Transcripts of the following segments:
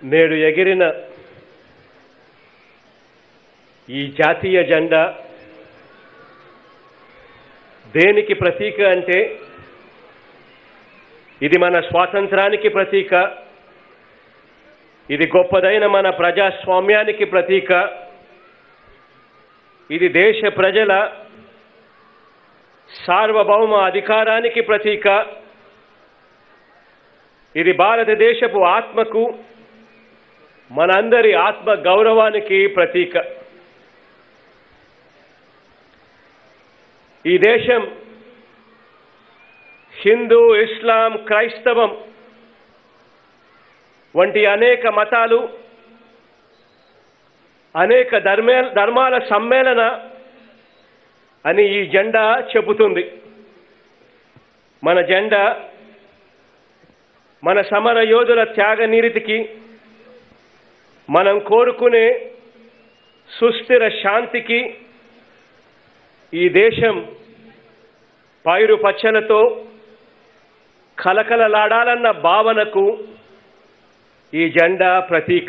నేడు ఎగిరిన ఈ జాతీయ జెండా దేనికి ప్రతీక అంటే ఇది మన స్వాతంత్రానికి ప్రతీక ఇది గొప్పదైన మన ప్రజాస్వామ్యానికి ప్రతీక ఇది దేశ ప్రజల సార్వభౌమ అధికారానికి ప్రతీక ఇది భారతదేశపు ఆత్మకు మనందరి ఆత్మ గౌరవానికి ప్రతీక ఈ దేశం హిందూ ఇస్లాం క్రైస్తవం వంటి అనేక మతాలు అనేక ధర్మే ధర్మాల సమ్మేళన అని ఈ జెండా చెబుతుంది మన జెండా మన సమర యోధుల త్యాగ నిరితికి మనం కోరుకునే సుస్థిర శాంతికి ఈ దేశం పైరు పచ్చలతో కలకలలాడాలన్న భావనకు ఈ జెండా ప్రతీక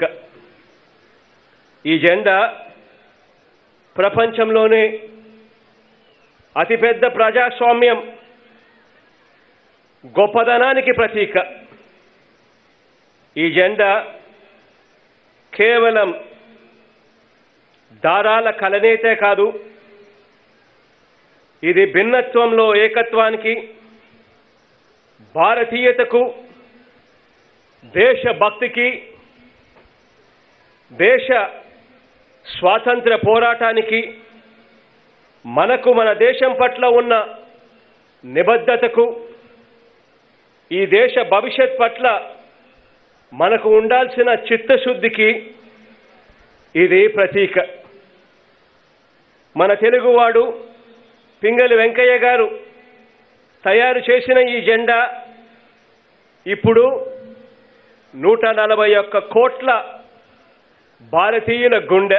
ఈ జెండా ప్రపంచంలోనే అతిపెద్ద ప్రజాస్వామ్యం గొప్పదనానికి ప్రతీక ఈ జెండా కేవలం దారాల కలనేతే కాదు ఇది భిన్నత్వంలో ఏకత్వానికి భారతీయతకు దేశభక్తికి దేశ స్వాతంత్ర పోరాటానికి మనకు మన దేశం పట్ల ఉన్న నిబద్ధతకు ఈ దేశ భవిష్యత్ పట్ల మనకు ఉండాల్సిన చిత్తశుద్ధికి ఇది ప్రతీక మన తెలుగువాడు పింగళి వెంకయ్య గారు తయారు చేసిన ఈ జెండా ఇప్పుడు నూట నలభై ఒక్క కోట్ల భారతీయుల గుండె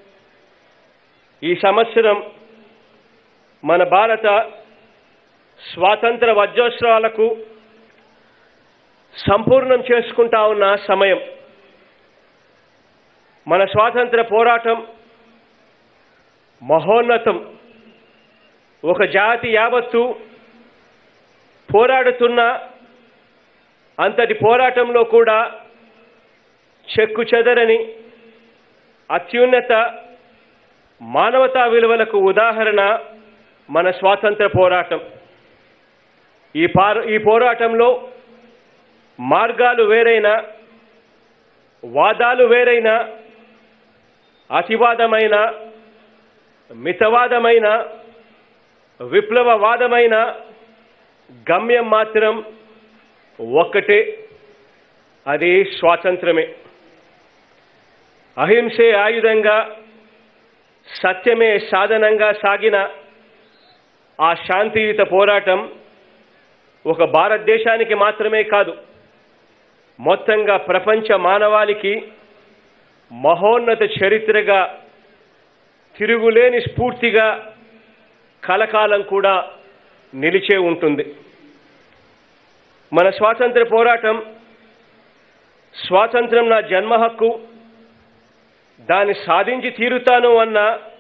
ఈ సంవత్సరం మన భారత స్వాతంత్ర వజ్రోత్సవాలకు సంపూర్ణం చేసుకుంటా ఉన్న సమయం మన స్వాతంత్ర పోరాటం మహోన్నతం ఒక జాతి యావత్తు పోరాడుతున్న అంతటి పోరాటంలో కూడా చెక్కు చెదరని అత్యున్నత మానవతా విలువలకు ఉదాహరణ మన స్వాతంత్ర పోరాటం ఈ పార ఈ పోరాటంలో మార్గాలు వేరైనా వాదాలు వేరైనా అతివాదమైన మితవాదమైన విప్లవవాదమైన గమ్యం మాత్రం ఒక్కటే అది స్వాతంత్రమే అహింసే ఆయుధంగా సత్యమే సాధనంగా సాగిన ఆ శాంతియుత పోరాటం ఒక భారతదేశానికి మాత్రమే కాదు మొత్తంగా ప్రపంచ మానవాళికి మహోన్నత చరిత్రగా తిరుగులేని స్ఫూర్తిగా కలకాలం కూడా నిలిచే ఉంటుంది మన స్వాతంత్ర పోరాటం స్వాతంత్రం నా జన్మ హక్కు దాన్ని సాధించి తీరుతాను అన్న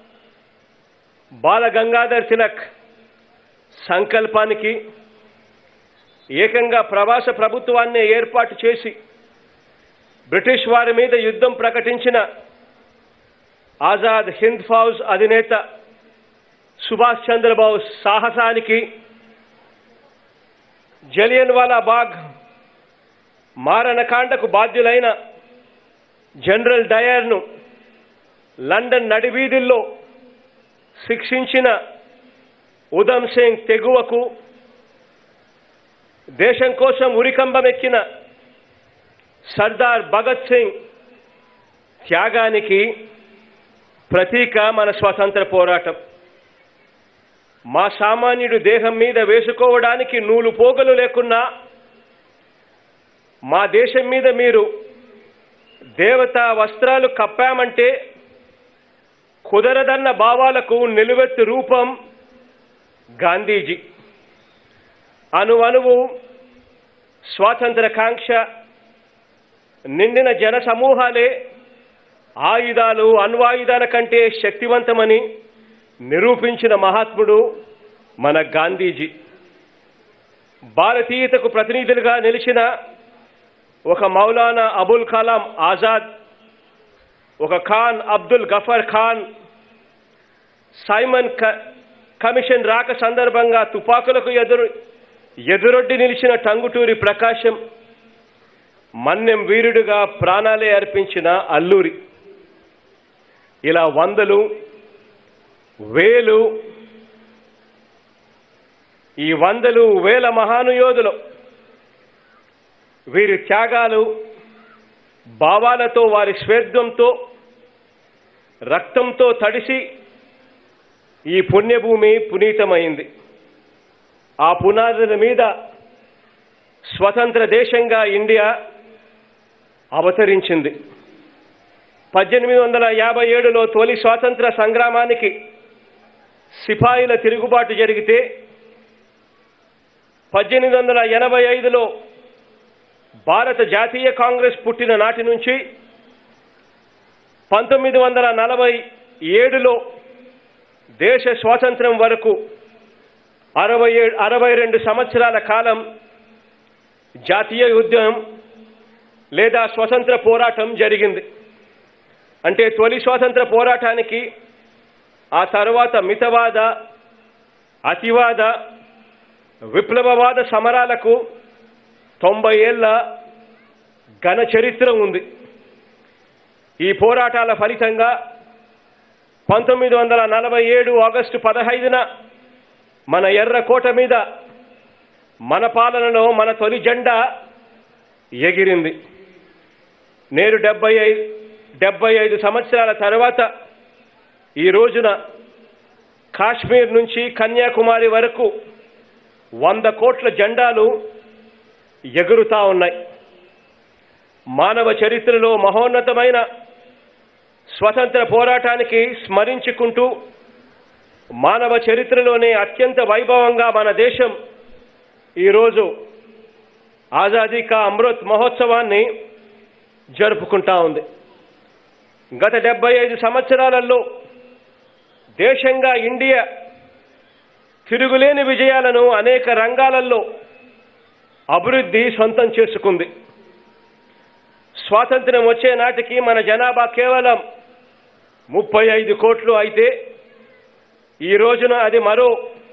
బాల గంగాధర్ తిలక్ సంకల్పానికి ఏకంగా ప్రవాస ప్రభుత్వాన్ని ఏర్పాటు చేసి బ్రిటిష్ వారి మీద యుద్ధం ప్రకటించిన ఆజాద్ హింద్ ఫౌజ్ అధినేత సుభాష్ చంద్రబోస్ సాహసానికి జలియన్ వాలా బాగ్ మారణకాండకు బాధ్యులైన జనరల్ డయర్ను లండన్ నడివీధుల్లో శిక్షించిన ఉధమ్ సింగ్ తెగువకు దేశం కోసం ఉరికంబమెక్కిన సర్దార్ భగత్ సింగ్ త్యాగానికి ప్రతీక మన స్వాతంత్ర పోరాటం మా సామాన్యుడు దేహం మీద వేసుకోవడానికి నూలు పోగలు లేకున్నా మా దేశం మీద మీరు దేవతా వస్త్రాలు కప్పామంటే కుదరదన్న భావాలకు నిలువెత్తు రూపం గాంధీజీ అణువణువు స్వాతంత్ర కాంక్ష నిండిన జన సమూహాలే ఆయుధాలు అణ్వాయుధాల కంటే శక్తివంతమని నిరూపించిన మహాత్ముడు మన గాంధీజీ భారతీయతకు ప్రతినిధులుగా నిలిచిన ఒక మౌలానా అబుల్ కలాం ఆజాద్ ఒక ఖాన్ అబ్దుల్ గఫర్ ఖాన్ సైమన్ క- కమిషన్ రాక సందర్భంగా తుపాకులకు ఎదురు ఎదురొడ్డి నిలిచిన టంగుటూరి ప్రకాశం మన్యం వీరుడుగా ప్రాణాలే అర్పించిన అల్లూరి ఇలా వందలు వేలు ఈ వందలు వేల మహానుయోధులు వీరి త్యాగాలు భావాలతో వారి స్వేద్యంతో రక్తంతో తడిసి ఈ పుణ్యభూమి పునీతమైంది ఆ పునాదుల మీద స్వతంత్ర దేశంగా ఇండియా అవతరించింది పద్దెనిమిది వందల యాభై ఏడులో తొలి స్వాతంత్ర సంగ్రామానికి సిపాయిల తిరుగుబాటు జరిగితే పద్దెనిమిది వందల ఎనభై ఐదులో భారత జాతీయ కాంగ్రెస్ పుట్టిన నాటి నుంచి పంతొమ్మిది వందల నలభై ఏడులో దేశ స్వాతంత్రం వరకు అరవై ఏడు అరవై రెండు సంవత్సరాల కాలం జాతీయ ఉద్యమం లేదా స్వతంత్ర పోరాటం జరిగింది అంటే తొలి స్వాతంత్ర పోరాటానికి ఆ తర్వాత మితవాద అతివాద విప్లవవాద సమరాలకు తొంభై ఏళ్ల ఘన చరిత్ర ఉంది ఈ పోరాటాల ఫలితంగా పంతొమ్మిది వందల నలభై ఏడు ఆగస్టు పదహైదున మన ఎర్రకోట మీద మన పాలనలో మన తొలి జెండా ఎగిరింది నేడు డెబ్బై ఐదు డెబ్బై ఐదు సంవత్సరాల తర్వాత ఈ రోజున కాశ్మీర్ నుంచి కన్యాకుమారి వరకు వంద కోట్ల జెండాలు ఎగురుతా ఉన్నాయి మానవ చరిత్రలో మహోన్నతమైన స్వతంత్ర పోరాటానికి స్మరించుకుంటూ మానవ చరిత్రలోనే అత్యంత వైభవంగా మన దేశం ఈరోజు ఆజాదీ కా అమృత్ మహోత్సవాన్ని జరుపుకుంటా ఉంది గత డెబ్బై ఐదు సంవత్సరాలలో దేశంగా ఇండియా తిరుగులేని విజయాలను అనేక రంగాలలో అభివృద్ధి సొంతం చేసుకుంది స్వాతంత్ర్యం వచ్చే నాటికి మన జనాభా కేవలం ముప్పై ఐదు కోట్లు అయితే ఈ రోజున అది మరో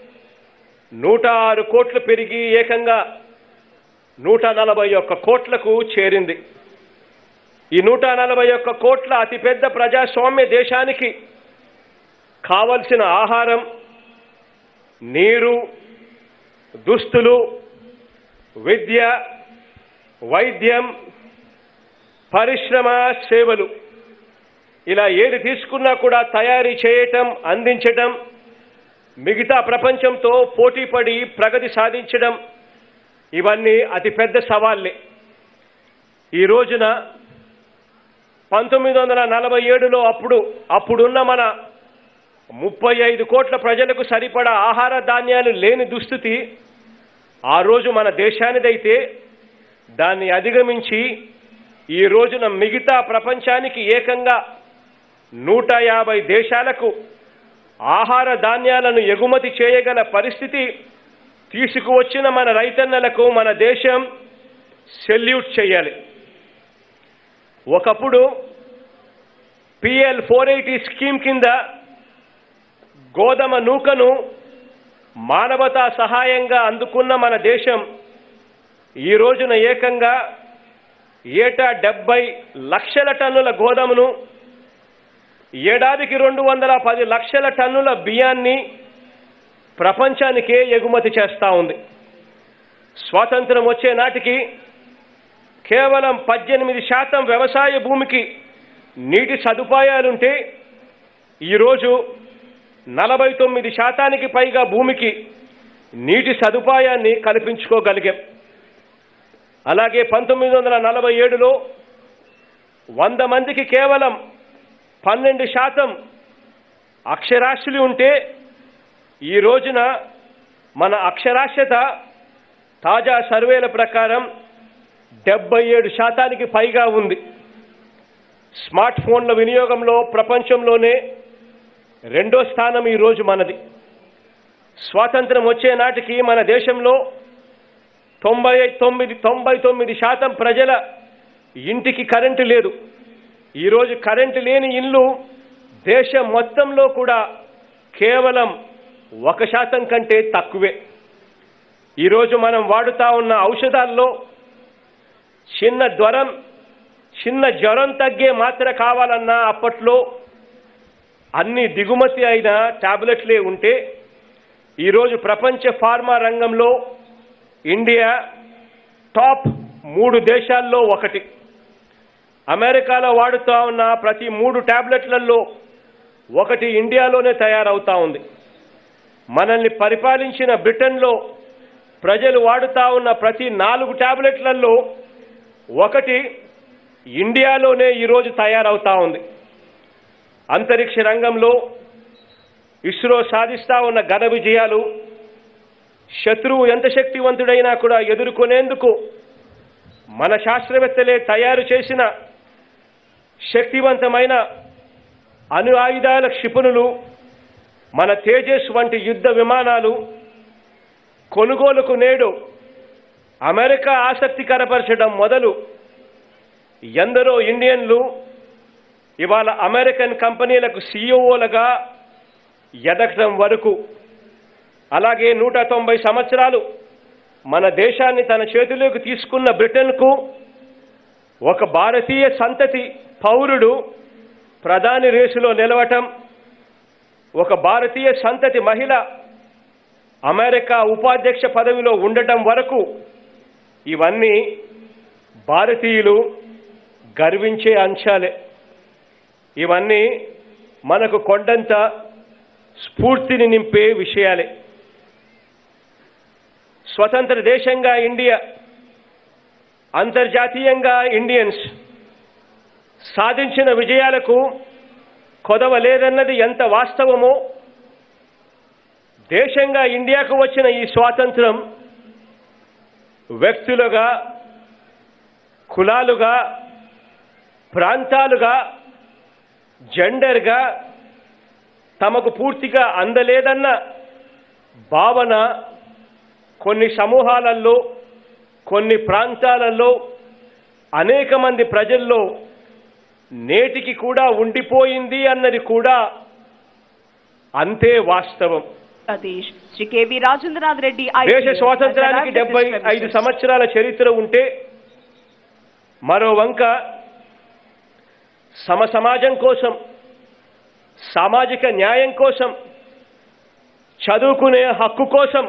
నూట ఆరు కోట్లు పెరిగి ఏకంగా నూట నలభై ఒక్క కోట్లకు చేరింది ఈ నూట నలభై ఒక్క కోట్ల అతిపెద్ద ప్రజాస్వామ్య దేశానికి కావలసిన ఆహారం నీరు దుస్తులు విద్య వైద్యం పరిశ్రమ సేవలు ఇలా ఏది తీసుకున్నా కూడా తయారీ చేయటం అందించటం మిగతా ప్రపంచంతో పోటీపడి ప్రగతి సాధించడం ఇవన్నీ అతిపెద్ద సవాళ్ళే ఈ రోజున పంతొమ్మిది వందల నలభై ఏడులో అప్పుడు అప్పుడున్న మన ముప్పై ఐదు కోట్ల ప్రజలకు సరిపడా ఆహార ధాన్యాలు లేని దుస్థితి ఆ రోజు మన దేశానిదైతే దాన్ని అధిగమించి ఈ రోజున మిగతా ప్రపంచానికి ఏకంగా నూట యాభై దేశాలకు ఆహార ధాన్యాలను ఎగుమతి చేయగల పరిస్థితి తీసుకువచ్చిన మన రైతన్నలకు మన దేశం సెల్యూట్ చేయాలి ఒకప్పుడు పిఎల్ ఫోర్ ఎయిటీ స్కీమ్ కింద గోధుమ నూకను మానవతా సహాయంగా అందుకున్న మన దేశం ఈ రోజున ఏకంగా ఏటా డెబ్బై లక్షల టన్నుల గోధుమను ఏడాదికి రెండు వందల పది లక్షల టన్నుల బియ్యాన్ని ప్రపంచానికే ఎగుమతి చేస్తూ ఉంది స్వాతంత్రం వచ్చే నాటికి కేవలం పద్దెనిమిది శాతం వ్యవసాయ భూమికి నీటి సదుపాయాలుంటే ఈరోజు నలభై తొమ్మిది శాతానికి పైగా భూమికి నీటి సదుపాయాన్ని కల్పించుకోగలిగాం అలాగే పంతొమ్మిది వందల నలభై ఏడులో వంద మందికి కేవలం పన్నెండు శాతం అక్షరాస్యులు ఉంటే ఈ రోజున మన అక్షరాస్యత తాజా సర్వేల ప్రకారం డెబ్బై ఏడు శాతానికి పైగా ఉంది స్మార్ట్ ఫోన్ల వినియోగంలో ప్రపంచంలోనే రెండో స్థానం ఈరోజు మనది స్వాతంత్రం వచ్చే నాటికి మన దేశంలో తొంభై తొమ్మిది తొంభై తొమ్మిది శాతం ప్రజల ఇంటికి కరెంటు లేదు ఈరోజు కరెంటు లేని ఇల్లు దేశం మొత్తంలో కూడా కేవలం ఒక శాతం కంటే తక్కువే ఈరోజు మనం వాడుతా ఉన్న ఔషధాల్లో చిన్న జ్వరం చిన్న జ్వరం తగ్గే మాత్ర కావాలన్నా అప్పట్లో అన్ని దిగుమతి అయిన టాబ్లెట్లే ఉంటే ఈరోజు ప్రపంచ ఫార్మా రంగంలో ఇండియా టాప్ మూడు దేశాల్లో ఒకటి అమెరికాలో వాడుతూ ఉన్న ప్రతి మూడు టాబ్లెట్లలో ఒకటి ఇండియాలోనే తయారవుతా ఉంది మనల్ని పరిపాలించిన బ్రిటన్లో ప్రజలు వాడుతా ఉన్న ప్రతి నాలుగు టాబ్లెట్లలో ఒకటి ఇండియాలోనే ఈరోజు తయారవుతా ఉంది అంతరిక్ష రంగంలో ఇస్రో సాధిస్తా ఉన్న ఘన విజయాలు శత్రువు ఎంత శక్తివంతుడైనా కూడా ఎదుర్కొనేందుకు మన శాస్త్రవేత్తలే తయారు చేసిన శక్తివంతమైన అణు ఆయుధాల క్షిపణులు మన తేజస్ వంటి యుద్ధ విమానాలు కొనుగోలుకు నేడు అమెరికా ఆసక్తి కనపరచడం మొదలు ఎందరో ఇండియన్లు ఇవాళ అమెరికన్ కంపెనీలకు సీఈఓలుగా ఎదగటం వరకు అలాగే నూట తొంభై సంవత్సరాలు మన దేశాన్ని తన చేతిలోకి తీసుకున్న బ్రిటన్కు ఒక భారతీయ సంతతి పౌరుడు ప్రధాని రేసులో నిలవటం ఒక భారతీయ సంతతి మహిళ అమెరికా ఉపాధ్యక్ష పదవిలో ఉండటం వరకు ఇవన్నీ భారతీయులు గర్వించే అంశాలే ఇవన్నీ మనకు కొండంత స్ఫూర్తిని నింపే విషయాలే స్వతంత్ర దేశంగా ఇండియా అంతర్జాతీయంగా ఇండియన్స్ సాధించిన విజయాలకు కొదవ లేదన్నది ఎంత వాస్తవమో దేశంగా ఇండియాకు వచ్చిన ఈ స్వాతంత్రం వ్యక్తులుగా కులాలుగా ప్రాంతాలుగా జెండర్గా తమకు పూర్తిగా అందలేదన్న భావన కొన్ని సమూహాలలో కొన్ని ప్రాంతాలలో అనేక మంది ప్రజల్లో నేటికి కూడా ఉండిపోయింది అన్నది కూడా అంతే వాస్తవం సతీష్ శ్రీ కేవి రాజేంద్రనాథ్ రెడ్డి దేశ స్వాతంత్రానికి డెబ్బై ఐదు సంవత్సరాల చరిత్ర ఉంటే మరో వంక సమ సమాజం కోసం సామాజిక న్యాయం కోసం చదువుకునే హక్కు కోసం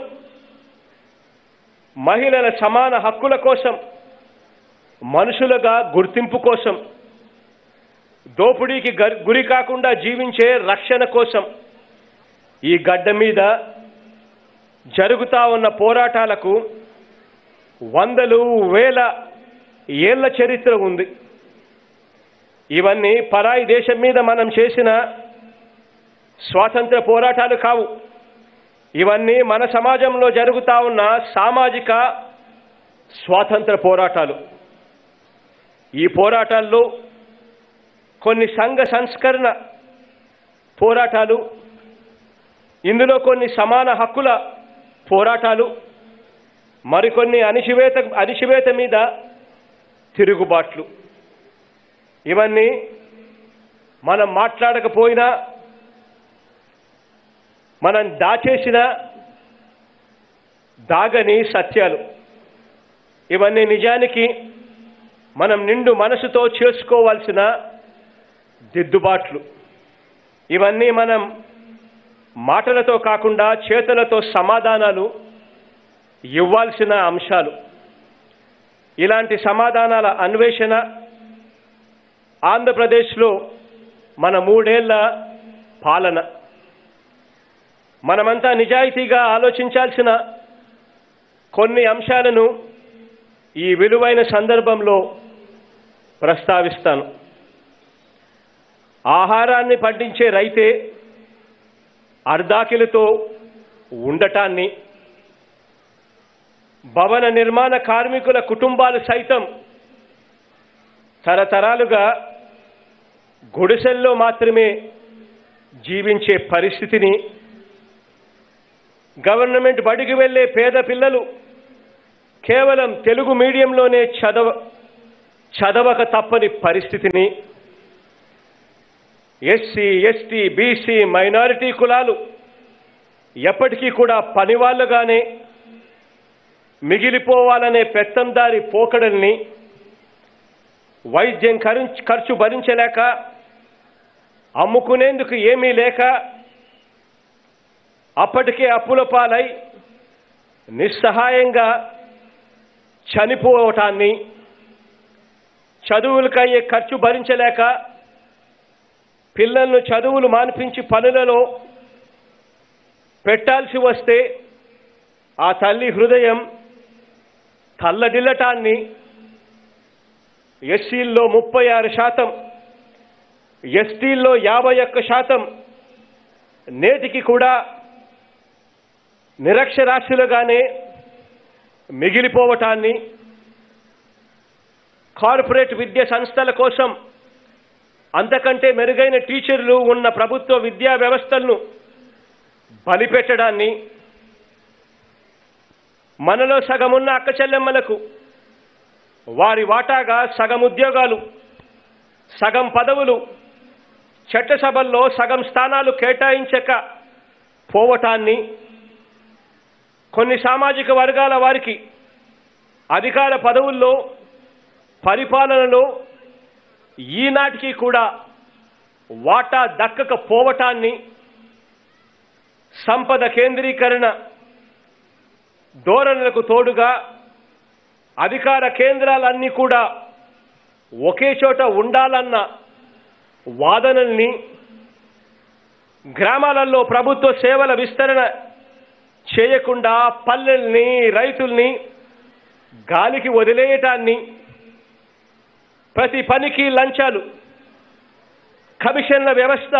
మహిళల సమాన హక్కుల కోసం మనుషులుగా గుర్తింపు కోసం దోపిడీకి గర్- గురి కాకుండా జీవించే రక్షణ కోసం ఈ గడ్డ మీద జరుగుతా ఉన్న పోరాటాలకు వందలు వేల ఏళ్ల చరిత్ర ఉంది ఇవన్నీ పరాయి దేశం మీద మనం చేసిన స్వాతంత్ర పోరాటాలు కావు ఇవన్నీ మన సమాజంలో జరుగుతా ఉన్న సామాజిక స్వాతంత్ర పోరాటాలు ఈ పోరాటాల్లో కొన్ని సంఘ సంస్కరణ పోరాటాలు ఇందులో కొన్ని సమాన హక్కుల పోరాటాలు మరికొన్ని అణిచివేత అణిచివేత మీద తిరుగుబాట్లు ఇవన్నీ మనం మాట్లాడకపోయినా మనం దాచేసిన దాగని సత్యాలు ఇవన్నీ నిజానికి మనం నిండు మనసుతో చేసుకోవాల్సిన దిద్దుబాట్లు ఇవన్నీ మనం మాటలతో కాకుండా చేతులతో సమాధానాలు ఇవ్వాల్సిన అంశాలు ఇలాంటి సమాధానాల అన్వేషణ ఆంధ్రప్రదేశ్లో మన మూడేళ్ల పాలన మనమంతా నిజాయితీగా ఆలోచించాల్సిన కొన్ని అంశాలను ఈ విలువైన సందర్భంలో ప్రస్తావిస్తాను ఆహారాన్ని పండించే రైతే అర్ధాకిలతో ఉండటాన్ని భవన నిర్మాణ కార్మికుల కుటుంబాలు సైతం తరతరాలుగా గుడిసెల్లో మాత్రమే జీవించే పరిస్థితిని గవర్నమెంట్ బడికి వెళ్ళే పేద పిల్లలు కేవలం తెలుగు మీడియంలోనే చదవ చదవక తప్పని పరిస్థితిని ఎస్సీ ఎస్టీ బీసీ మైనారిటీ కులాలు ఎప్పటికీ కూడా పనివాళ్ళుగానే మిగిలిపోవాలనే పెత్తందారి పోకడల్ని వైద్యం ఖర్చు ఖర్చు భరించలేక అమ్ముకునేందుకు ఏమీ లేక అప్పటికే అప్పుల పాలై నిస్సహాయంగా చనిపోవటాన్ని చదువులకయ్యే ఖర్చు భరించలేక పిల్లలను చదువులు మాన్పించి పనులలో పెట్టాల్సి వస్తే ఆ తల్లి హృదయం తల్లడిల్లటాన్ని ఎస్సీల్లో ముప్పై ఆరు శాతం ఎస్టీల్లో యాభై ఒక్క శాతం నేటికి కూడా నిరక్షరాస్యులుగానే మిగిలిపోవటాన్ని కార్పొరేట్ విద్యా సంస్థల కోసం అంతకంటే మెరుగైన టీచర్లు ఉన్న ప్రభుత్వ విద్యా వ్యవస్థలను బలిపెట్టడాన్ని మనలో సగమున్న అక్క చెల్లెమ్మలకు వారి వాటాగా సగం ఉద్యోగాలు సగం పదవులు చట్టసభల్లో సగం స్థానాలు కేటాయించక పోవటాన్ని కొన్ని సామాజిక వర్గాల వారికి అధికార పదవుల్లో పరిపాలనలో ఈనాటికి కూడా వాటా దక్కకపోవటాన్ని సంపద కేంద్రీకరణ ధోరణులకు తోడుగా అధికార కేంద్రాలన్నీ కూడా ఒకే చోట ఉండాలన్న వాదనల్ని గ్రామాలలో ప్రభుత్వ సేవల విస్తరణ చేయకుండా పల్లెల్ని రైతుల్ని గాలికి వదిలేయటాన్ని ప్రతి పనికి లంచాలు కమిషన్ల వ్యవస్థ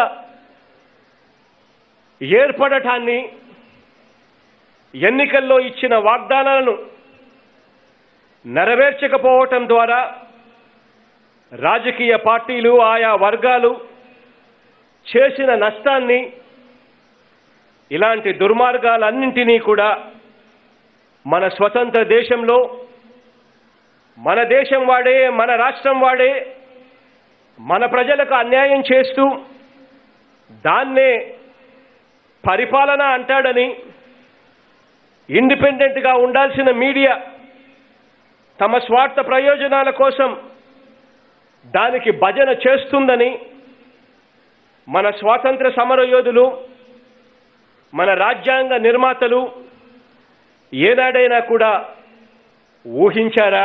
ఏర్పడటాన్ని ఎన్నికల్లో ఇచ్చిన వాగ్దానాలను నెరవేర్చకపోవటం ద్వారా రాజకీయ పార్టీలు ఆయా వర్గాలు చేసిన నష్టాన్ని ఇలాంటి దుర్మార్గాలన్నింటినీ కూడా మన స్వతంత్ర దేశంలో మన దేశం వాడే మన రాష్ట్రం వాడే మన ప్రజలకు అన్యాయం చేస్తూ దాన్నే పరిపాలన అంటాడని ఇండిపెండెంట్గా ఉండాల్సిన మీడియా తమ స్వార్థ ప్రయోజనాల కోసం దానికి భజన చేస్తుందని మన స్వాతంత్ర సమరయోధులు మన రాజ్యాంగ నిర్మాతలు ఏనాడైనా కూడా ఊహించారా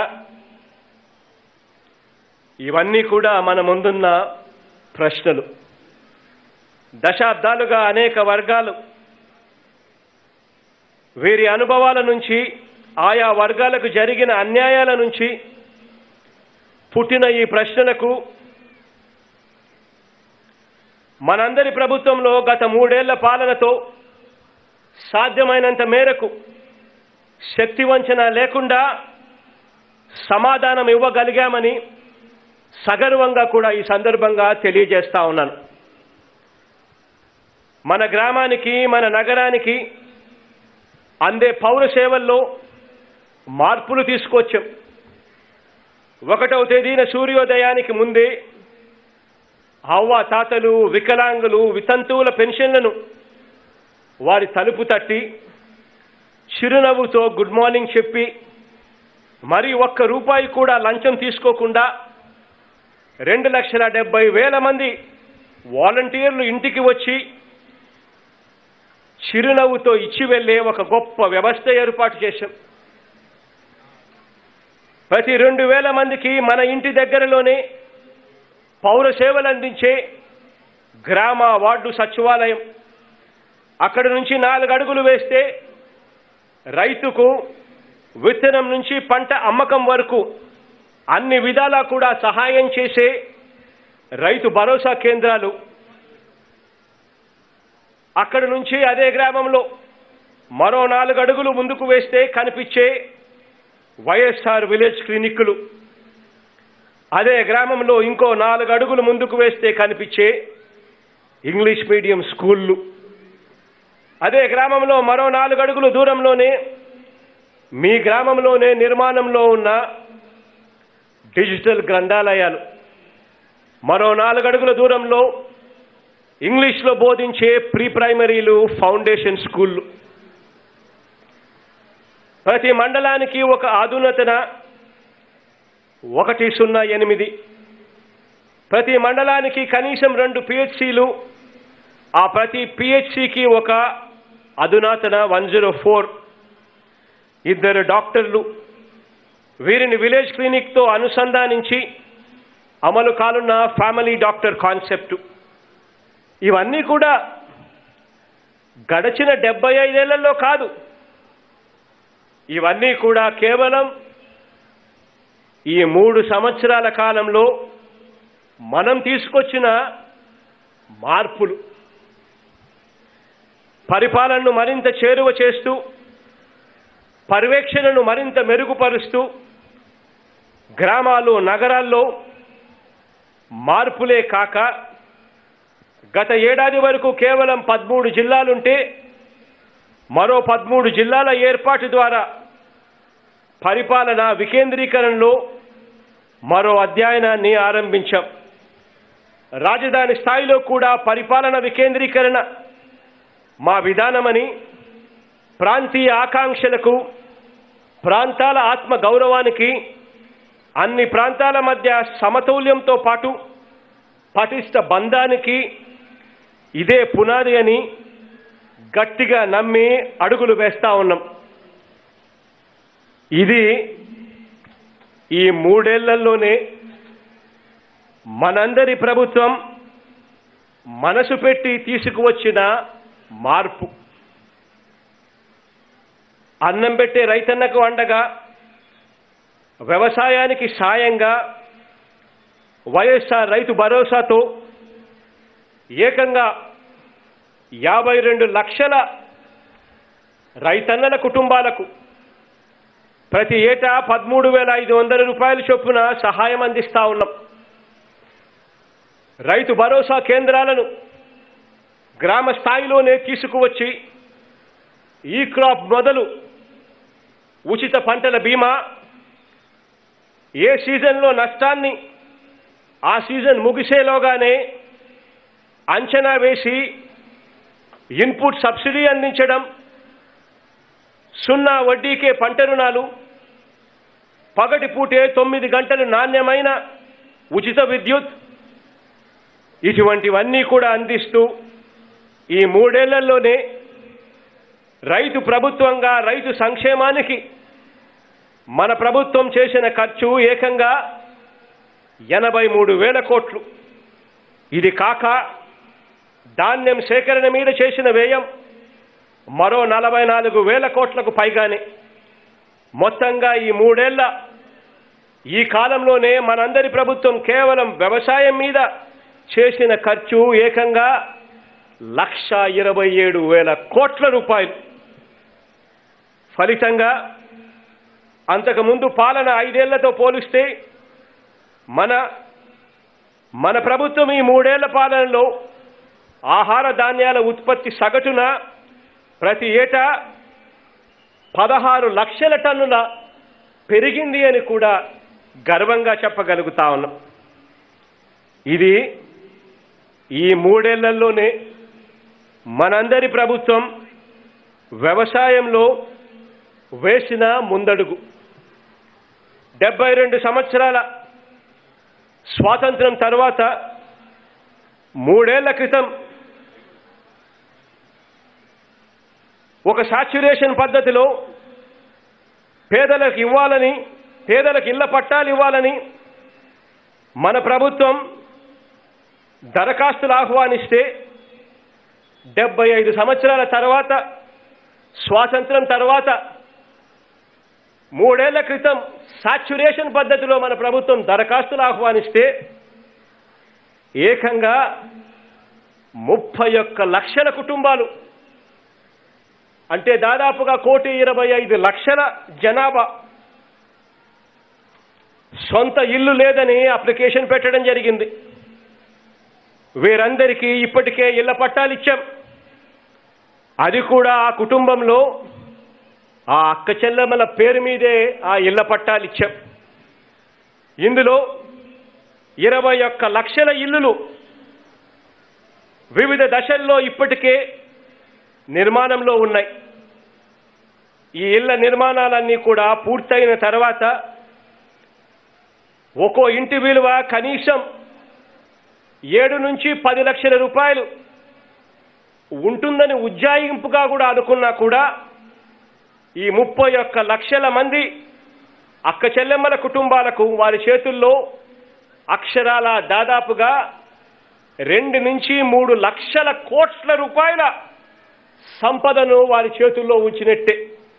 ఇవన్నీ కూడా మన ముందున్న ప్రశ్నలు దశాబ్దాలుగా అనేక వర్గాలు వీరి అనుభవాల నుంచి ఆయా వర్గాలకు జరిగిన అన్యాయాల నుంచి పుట్టిన ఈ ప్రశ్నలకు మనందరి ప్రభుత్వంలో గత మూడేళ్ల పాలనతో సాధ్యమైనంత మేరకు శక్తి వంచన లేకుండా సమాధానం ఇవ్వగలిగామని సగర్వంగా కూడా ఈ సందర్భంగా తెలియజేస్తా ఉన్నాను మన గ్రామానికి మన నగరానికి అందే పౌర సేవల్లో మార్పులు తీసుకొచ్చాం ఒకటవ తేదీన సూర్యోదయానికి ముందే అవ్వ తాతలు వికలాంగులు వితంతువుల పెన్షన్లను వారి తలుపు తట్టి చిరునవ్వుతో గుడ్ మార్నింగ్ చెప్పి మరి ఒక్క రూపాయి కూడా లంచం తీసుకోకుండా రెండు లక్షల డెబ్బై వేల మంది వాలంటీర్లు ఇంటికి వచ్చి చిరునవ్వుతో ఇచ్చి వెళ్ళే ఒక గొప్ప వ్యవస్థ ఏర్పాటు చేశాం ప్రతి రెండు వేల మందికి మన ఇంటి దగ్గరలోనే పౌర సేవలు అందించే గ్రామ వార్డు సచివాలయం అక్కడి నుంచి నాలుగు అడుగులు వేస్తే రైతుకు విత్తనం నుంచి పంట అమ్మకం వరకు అన్ని విధాలా కూడా సహాయం చేసే రైతు భరోసా కేంద్రాలు అక్కడి నుంచి అదే గ్రామంలో మరో నాలుగు అడుగులు ముందుకు వేస్తే కనిపించే వైఎస్ఆర్ విలేజ్ క్లినిక్లు అదే గ్రామంలో ఇంకో నాలుగు అడుగులు ముందుకు వేస్తే కనిపించే ఇంగ్లీష్ మీడియం స్కూళ్ళు అదే గ్రామంలో మరో నాలుగు అడుగులు దూరంలోనే మీ గ్రామంలోనే నిర్మాణంలో ఉన్న డిజిటల్ గ్రంథాలయాలు మరో నాలుగు అడుగుల దూరంలో ఇంగ్లీష్లో బోధించే ప్రీ ప్రైమరీలు ఫౌండేషన్ స్కూళ్ళు ప్రతి మండలానికి ఒక అధునతన ఒకటి సున్నా ఎనిమిది ప్రతి మండలానికి కనీసం రెండు పిహెచ్సిలు ఆ ప్రతి పిహెచ్సికి ఒక అధునాతన వన్ జీరో ఫోర్ ఇద్దరు డాక్టర్లు వీరిని విలేజ్ క్లినిక్తో అనుసంధానించి అమలు కానున్న ఫ్యామిలీ డాక్టర్ కాన్సెప్ట్ ఇవన్నీ కూడా గడచిన డెబ్బై ఐదేళ్లలో కాదు ఇవన్నీ కూడా కేవలం ఈ మూడు సంవత్సరాల కాలంలో మనం తీసుకొచ్చిన మార్పులు పరిపాలనను మరింత చేరువ చేస్తూ పర్యవేక్షణను మరింత మెరుగుపరుస్తూ గ్రామాలు నగరాల్లో మార్పులే కాక గత ఏడాది వరకు కేవలం పదమూడు జిల్లాలుంటే మరో పదమూడు జిల్లాల ఏర్పాటు ద్వారా పరిపాలన వికేంద్రీకరణలో మరో అధ్యయనాన్ని ఆరంభించాం రాజధాని స్థాయిలో కూడా పరిపాలన వికేంద్రీకరణ మా విధానమని ప్రాంతీయ ఆకాంక్షలకు ప్రాంతాల ఆత్మ గౌరవానికి అన్ని ప్రాంతాల మధ్య సమతౌల్యంతో పాటు పటిష్ట బంధానికి ఇదే పునాది అని గట్టిగా నమ్మి అడుగులు వేస్తా ఉన్నాం ఇది ఈ మూడేళ్లలోనే మనందరి ప్రభుత్వం మనసు పెట్టి తీసుకువచ్చిన మార్పు అన్నం పెట్టే రైతన్నకు అండగా వ్యవసాయానికి సాయంగా వైఎస్ఆర్ రైతు భరోసాతో ఏకంగా యాభై రెండు లక్షల రైతన్నల కుటుంబాలకు ప్రతి ఏటా పదమూడు వేల ఐదు వందల రూపాయల చొప్పున సహాయం అందిస్తా ఉన్నాం రైతు భరోసా కేంద్రాలను గ్రామ స్థాయిలోనే తీసుకువచ్చి ఈ క్రాప్ మొదలు ఉచిత పంటల బీమా ఏ సీజన్లో నష్టాన్ని ఆ సీజన్ ముగిసేలోగానే అంచనా వేసి ఇన్పుట్ సబ్సిడీ అందించడం సున్నా వడ్డీకే పంట రుణాలు పగటి పూటే తొమ్మిది గంటలు నాణ్యమైన ఉచిత విద్యుత్ ఇటువంటివన్నీ కూడా అందిస్తూ ఈ మూడేళ్లలోనే రైతు ప్రభుత్వంగా రైతు సంక్షేమానికి మన ప్రభుత్వం చేసిన ఖర్చు ఏకంగా ఎనభై మూడు వేల కోట్లు ఇది కాక ధాన్యం సేకరణ మీద చేసిన వ్యయం మరో నలభై నాలుగు వేల కోట్లకు పైగానే మొత్తంగా ఈ మూడేళ్ల ఈ కాలంలోనే మనందరి ప్రభుత్వం కేవలం వ్యవసాయం మీద చేసిన ఖర్చు ఏకంగా లక్ష ఇరవై ఏడు వేల కోట్ల రూపాయలు ఫలితంగా అంతకుముందు పాలన ఐదేళ్లతో పోలిస్తే మన మన ప్రభుత్వం ఈ మూడేళ్ల పాలనలో ఆహార ధాన్యాల ఉత్పత్తి సగటున ప్రతి ఏటా పదహారు లక్షల టన్నుల పెరిగింది అని కూడా గర్వంగా చెప్పగలుగుతా ఉన్నాం ఇది ఈ మూడేళ్లలోనే మనందరి ప్రభుత్వం వ్యవసాయంలో వేసిన ముందడుగు డెబ్బై రెండు సంవత్సరాల స్వాతంత్రం తర్వాత మూడేళ్ల క్రితం ఒక సాచ్యురేషన్ పద్ధతిలో పేదలకు ఇవ్వాలని పేదలకు ఇళ్ల పట్టాలు ఇవ్వాలని మన ప్రభుత్వం దరఖాస్తులు ఆహ్వానిస్తే డెబ్బై ఐదు సంవత్సరాల తర్వాత స్వాతంత్రం తర్వాత మూడేళ్ల క్రితం సాచ్యురేషన్ పద్ధతిలో మన ప్రభుత్వం దరఖాస్తులు ఆహ్వానిస్తే ఏకంగా ముప్పై ఒక్క లక్షల కుటుంబాలు అంటే దాదాపుగా కోటి ఇరవై ఐదు లక్షల జనాభా సొంత ఇల్లు లేదని అప్లికేషన్ పెట్టడం జరిగింది వీరందరికీ ఇప్పటికే ఇళ్ల పట్టాలు ఇచ్చాం అది కూడా ఆ కుటుంబంలో ఆ అక్క చెల్లెమ్మల పేరు మీదే ఆ ఇళ్ల పట్టాలు ఇచ్చాం ఇందులో ఇరవై ఒక్క లక్షల ఇల్లులు వివిధ దశల్లో ఇప్పటికే నిర్మాణంలో ఉన్నాయి ఈ ఇళ్ల నిర్మాణాలన్నీ కూడా పూర్తయిన తర్వాత ఒక్కో ఇంటి విలువ కనీసం ఏడు నుంచి పది లక్షల రూపాయలు ఉంటుందని ఉజ్జాయింపుగా కూడా అనుకున్నా కూడా ఈ ముప్పై ఒక్క లక్షల మంది అక్క చెల్లెమ్మల కుటుంబాలకు వారి చేతుల్లో అక్షరాల దాదాపుగా రెండు నుంచి మూడు లక్షల కోట్ల రూపాయల సంపదను వారి చేతుల్లో ఉంచినట్టే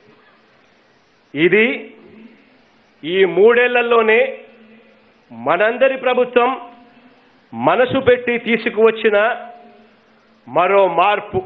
ఇది ఈ మూడేళ్లలోనే మనందరి ప్రభుత్వం మనసు పెట్టి తీసుకువచ్చిన మరో మార్పు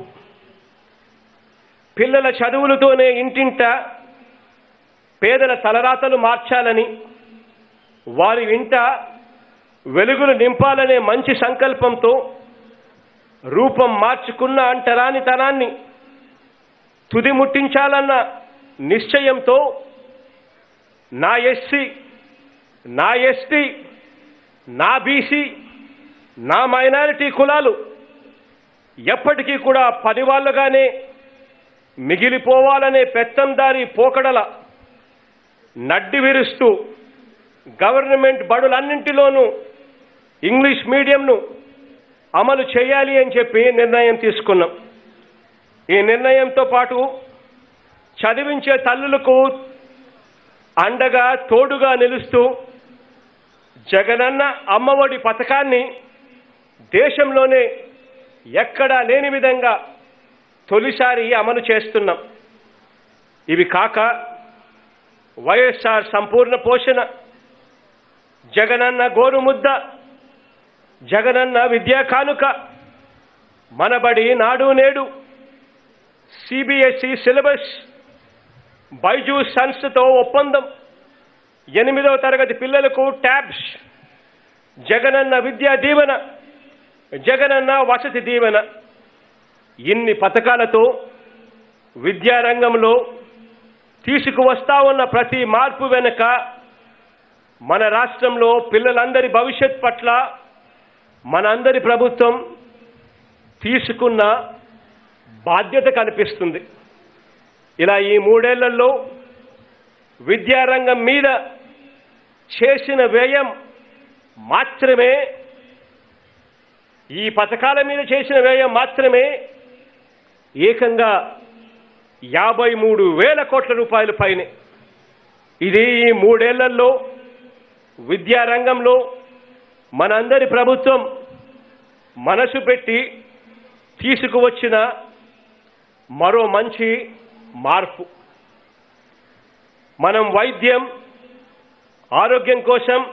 పిల్లల చదువులతోనే ఇంటింట పేదల తలరాతలు మార్చాలని వారి ఇంట వెలుగులు నింపాలనే మంచి సంకల్పంతో రూపం మార్చుకున్న అంటరాని తనాన్ని తుది ముట్టించాలన్న నిశ్చయంతో నా ఎస్సీ నా ఎస్టీ నా బీసీ నా మైనారిటీ కులాలు ఎప్పటికీ కూడా పనివాళ్ళుగానే మిగిలిపోవాలనే పెత్తందారి పోకడల నడ్డి విరుస్తూ గవర్నమెంట్ బడులన్నింటిలోనూ ఇంగ్లీష్ మీడియంను అమలు చేయాలి అని చెప్పి నిర్ణయం తీసుకున్నాం ఈ నిర్ణయంతో పాటు చదివించే తల్లులకు అండగా తోడుగా నిలుస్తూ జగనన్న అమ్మఒడి పథకాన్ని దేశంలోనే ఎక్కడా లేని విధంగా తొలిసారి అమలు చేస్తున్నాం ఇవి కాక వైఎస్ఆర్ సంపూర్ణ పోషణ జగనన్న గోరుముద్ద జగనన్న విద్యా కానుక మనబడి నాడు నేడు సిబిఎస్ఈ సిలబస్ బైజూస్ సంస్థతో ఒప్పందం ఎనిమిదవ తరగతి పిల్లలకు ట్యాబ్స్ జగనన్న విద్యా దీవెన జగనన్న వసతి దీవెన ఇన్ని పథకాలతో విద్యారంగంలో తీసుకువస్తా ఉన్న ప్రతి మార్పు వెనుక మన రాష్ట్రంలో పిల్లలందరి భవిష్యత్ పట్ల మనందరి ప్రభుత్వం తీసుకున్న బాధ్యత కనిపిస్తుంది ఇలా ఈ మూడేళ్లలో విద్యారంగం మీద చేసిన వ్యయం మాత్రమే ఈ పథకాల మీద చేసిన వ్యయం మాత్రమే ఏకంగా యాభై మూడు వేల కోట్ల రూపాయల పైనే ఇది ఈ మూడేళ్లలో విద్యారంగంలో మనందరి ప్రభుత్వం మనసు పెట్టి తీసుకువచ్చిన మరో మంచి మార్పు మనం వైద్యం ఆరోగ్యం కోసం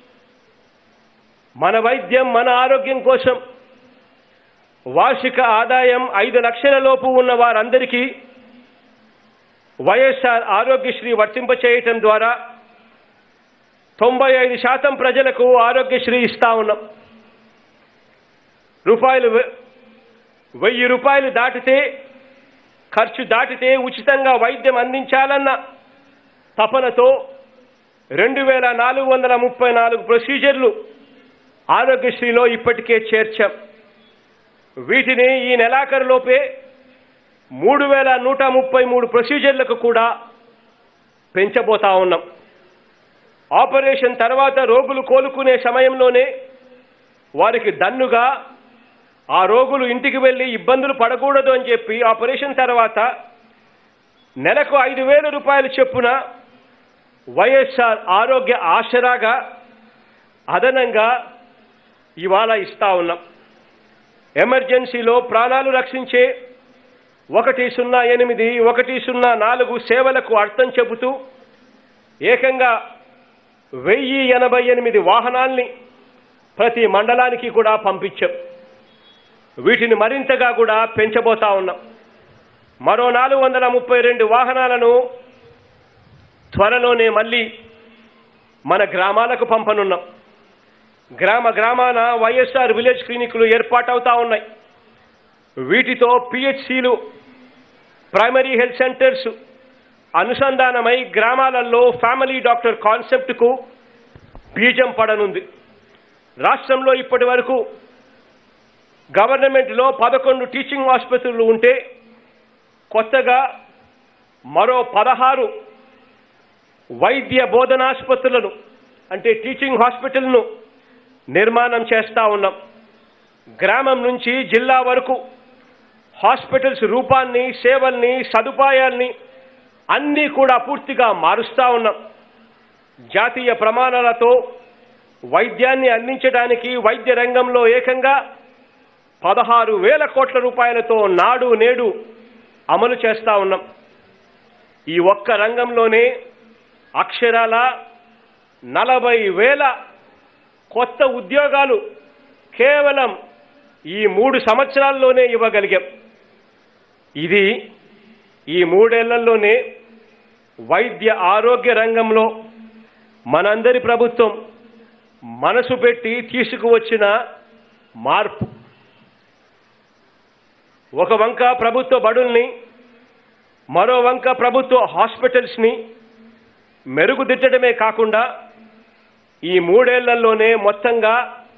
మన వైద్యం మన ఆరోగ్యం కోసం వార్షిక ఆదాయం ఐదు లక్షల లోపు ఉన్న వారందరికీ వైఎస్ఆర్ ఆరోగ్యశ్రీ వర్తింపచేయటం ద్వారా తొంభై ఐదు శాతం ప్రజలకు ఆరోగ్యశ్రీ ఇస్తా ఉన్నాం రూపాయలు వె- వెయ్యి రూపాయలు దాటితే ఖర్చు దాటితే ఉచితంగా వైద్యం అందించాలన్న తపనతో రెండు వేల నాలుగు వందల ముప్పై నాలుగు ప్రొసీజర్లు ఆరోగ్యశ్రీలో ఇప్పటికే చేర్చాం వీటిని ఈ నెలాఖరులోపే మూడు వేల నూట ముప్పై మూడు ప్రొసీజర్లకు కూడా పెంచబోతా ఉన్నాం ఆపరేషన్ తర్వాత రోగులు కోలుకునే సమయంలోనే వారికి దన్నుగా ఆ రోగులు ఇంటికి వెళ్ళి ఇబ్బందులు పడకూడదు అని చెప్పి ఆపరేషన్ తర్వాత నెలకు ఐదు వేల రూపాయలు చొప్పున వైఎస్ఆర్ ఆరోగ్య ఆసరాగా అదనంగా ఇవాళ ఇస్తా ఉన్నాం ఎమర్జెన్సీలో ప్రాణాలు రక్షించే ఒకటి సున్నా ఎనిమిది ఒకటి సున్నా నాలుగు సేవలకు అర్థం చెబుతూ ఏకంగా వెయ్యి ఎనభై ఎనిమిది వాహనాల్ని ప్రతి మండలానికి కూడా పంపించాం వీటిని మరింతగా కూడా పెంచబోతా ఉన్నాం మరో నాలుగు వందల ముప్పై రెండు వాహనాలను త్వరలోనే మళ్ళీ మన గ్రామాలకు పంపనున్నాం గ్రామ గ్రామాన వైఎస్ఆర్ విలేజ్ క్లినిక్లు ఏర్పాటవుతా ఉన్నాయి వీటితో పిహెచ్సిలు ప్రైమరీ హెల్త్ సెంటర్స్ అనుసంధానమై గ్రామాలలో ఫ్యామిలీ డాక్టర్ కాన్సెప్ట్కు బీజం పడనుంది రాష్ట్రంలో ఇప్పటి వరకు గవర్నమెంట్లో పదకొండు టీచింగ్ ఆసుపత్రులు ఉంటే కొత్తగా మరో పదహారు వైద్య బోధనాసుపత్రులను అంటే టీచింగ్ హాస్పిటల్ను నిర్మాణం చేస్తా ఉన్నాం గ్రామం నుంచి జిల్లా వరకు హాస్పిటల్స్ రూపాన్ని సేవల్ని సదుపాయాల్ని అన్నీ కూడా పూర్తిగా మారుస్తా ఉన్నాం జాతీయ ప్రమాణాలతో వైద్యాన్ని అందించడానికి వైద్య రంగంలో ఏకంగా పదహారు వేల కోట్ల రూపాయలతో నాడు నేడు అమలు చేస్తా ఉన్నాం ఈ ఒక్క రంగంలోనే అక్షరాల నలభై వేల కొత్త ఉద్యోగాలు కేవలం ఈ మూడు సంవత్సరాల్లోనే ఇవ్వగలిగాం ఇది ఈ మూడేళ్లలోనే వైద్య ఆరోగ్య రంగంలో మనందరి ప్రభుత్వం మనసు పెట్టి తీసుకువచ్చిన మార్పు ఒక వంక ప్రభుత్వ బడుల్ని మరో వంక ప్రభుత్వ హాస్పిటల్స్ని మెరుగుదిద్దడమే కాకుండా ఈ మూడేళ్లలోనే మొత్తంగా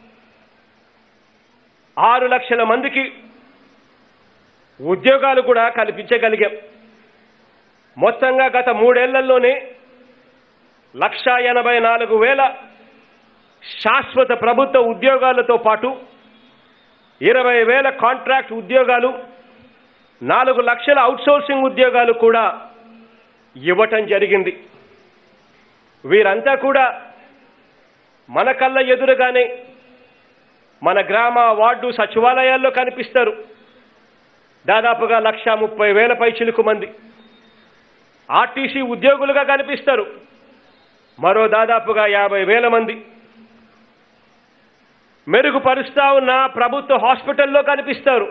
ఆరు లక్షల మందికి ఉద్యోగాలు కూడా కల్పించగలిగాం మొత్తంగా గత మూడేళ్లలోనే లక్షా ఎనభై నాలుగు వేల శాశ్వత ప్రభుత్వ ఉద్యోగాలతో పాటు ఇరవై వేల కాంట్రాక్ట్ ఉద్యోగాలు నాలుగు లక్షల అవుట్సోర్సింగ్ ఉద్యోగాలు కూడా ఇవ్వటం జరిగింది వీరంతా కూడా మన కళ్ళ ఎదురుగానే మన గ్రామ వార్డు సచివాలయాల్లో కనిపిస్తారు దాదాపుగా లక్ష ముప్పై వేల పైచిలుకు మంది ఆర్టీసీ ఉద్యోగులుగా కనిపిస్తారు మరో దాదాపుగా యాభై వేల మంది మెరుగుపరుస్తా ఉన్న ప్రభుత్వ హాస్పిటల్లో కనిపిస్తారు